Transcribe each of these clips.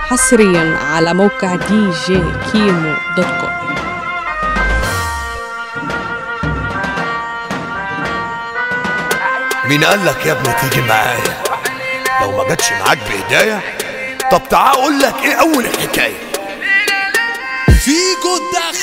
حصريا على موقع دي جي كيمو دوت كوم مين قال لك يا ابني تيجي معايا لو ما جاتش معاك بهدايا طب تعال اقول لك ايه اول الحكايه فيجو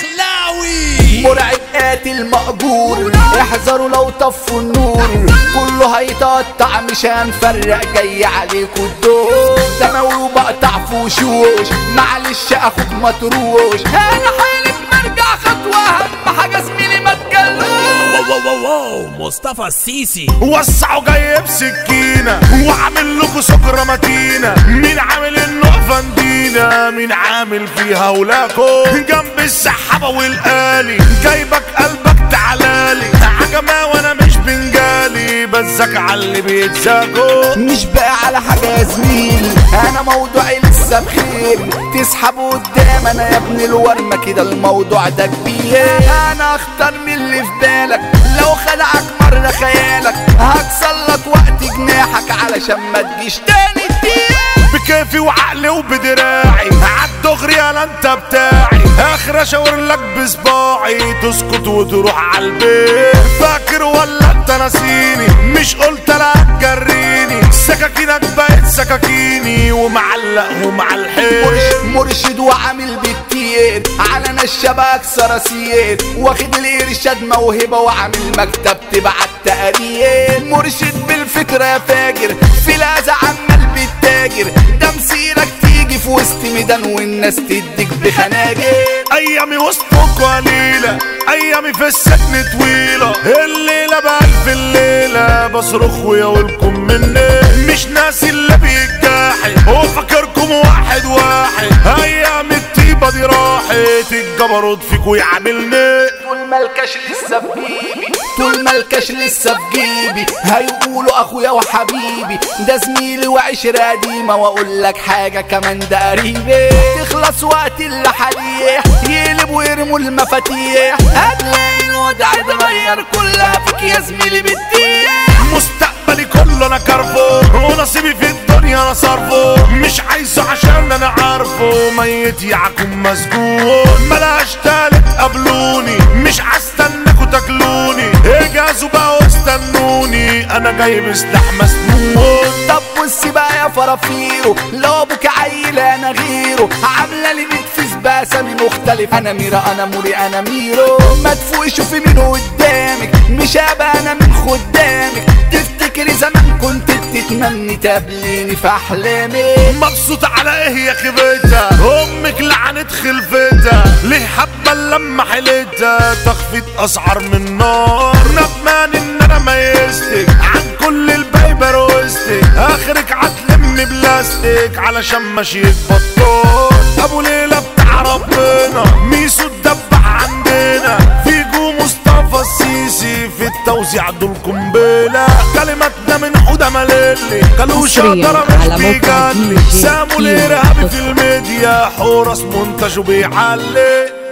الدخلاوي مرعب قاتل مأجور احذروا لو طفوا النور كله هيتقطع مش هنفرق جاي عليكوا الدور دموي وبقطع في وشوش معلش اخوك مطروش انا حالف مرجع خطوة اهم حاجة زميلي ما تجلوش واو واو واو مصطفى السيسي وسعوا جاي بسكينة وعامل لكم سكرة متينة مين عامل النوع فندينا مين عامل فيها ولاكو جنب السحابة والقالي جايبك قلبك تعالالي عجمة وانا مش بنجالي بزك على اللي بيتزاكو مش بقى على حاجة يا زميلي انا موضوعي لسه بخير تسحب قدام انا يا ابن الورمة كده الموضوع ده كبير انا اختار من اللي في بالك لو خدعك مرة خيالك هكسر لك وقت جناحك علشان ما تجيش تاني تطير بكيفي وعقلي وبدراعي عالدغري انا انت بتاعي اخر اشاور لك بصباعي تسكت وتروح عالبيت فاكر ولا انت ناسيني مش قلت لا تجريني سكاكينك بقت سكاكيني ومعلقهم على الحيط مرشد مرشد وعامل بالتير على نشابك صراصير واخد الارشاد موهبه وعامل مكتب تبعت تقارير مرشد بالفكره يا فاجر في لازع عمال بالتاجر ده مسيرك تيجي في وسط ميدان والناس تديك بخناجر ايامي وسطك قليلة ايامي في السجن طويلة الليلة بألف الليلة بصرخ ويقولكم مني مش ناسي اللي بيتجاحد وفاكركم واحد واحد ايام الطيبة دي راحت الجبروت فيكوا يعاملني طول ما الكاش لسه في جيبي طول ما الكاش لسه في جيبي هيقولوا اخويا وحبيبي ده زميلي وعشرة قديمة واقول لك حاجة كمان ده قريبي تخلص وقت اللحاليح يقلب ويرموا المفاتيح هتلاقي الوضع اتغير كلها فيك يا زميلي بتضيع مستقبلي كله انا كارفه ونصيبي في الدنيا انا صرفه مش عايزه عشان انا عارفه ميت يعكم مسجون ملاش تالت قبلوني مش هستناكوا تاكلوني اجازوا بقى واستنوني انا جاي بسلاح مسنون طب بص بقى يا فرافيرو لو ابوك عيل انا غيره عامله لي بتفيز باسامي مختلف انا ميرا انا موري انا ميرو ما تفوقي شوفي مين قدامك مش هبقى انا من خدامك تفتكري زمان كنت بتتمني تقابليني في احلامي مبسوط على ايه يا خيبتها امك لعنت خلفتها ليه حبه لما حلتها تخفيض اسعار من نار ندمان ان انا ميزتك عن كل الباقي بروزتك اخرك هتلم بلاستيك علشان ماشيك بطال ابو ليلى بتاع ربنا ميسو الدبح عندنا فيجو مصطفى السيسي في التوزيع دول قنبله كلماتنا من حوده مليلي كلوش حصرياً اقدر مش على موقع بيجلي DJ ساموا كيمو الارهابي دوت في الميديا حورس منتج وبيعلي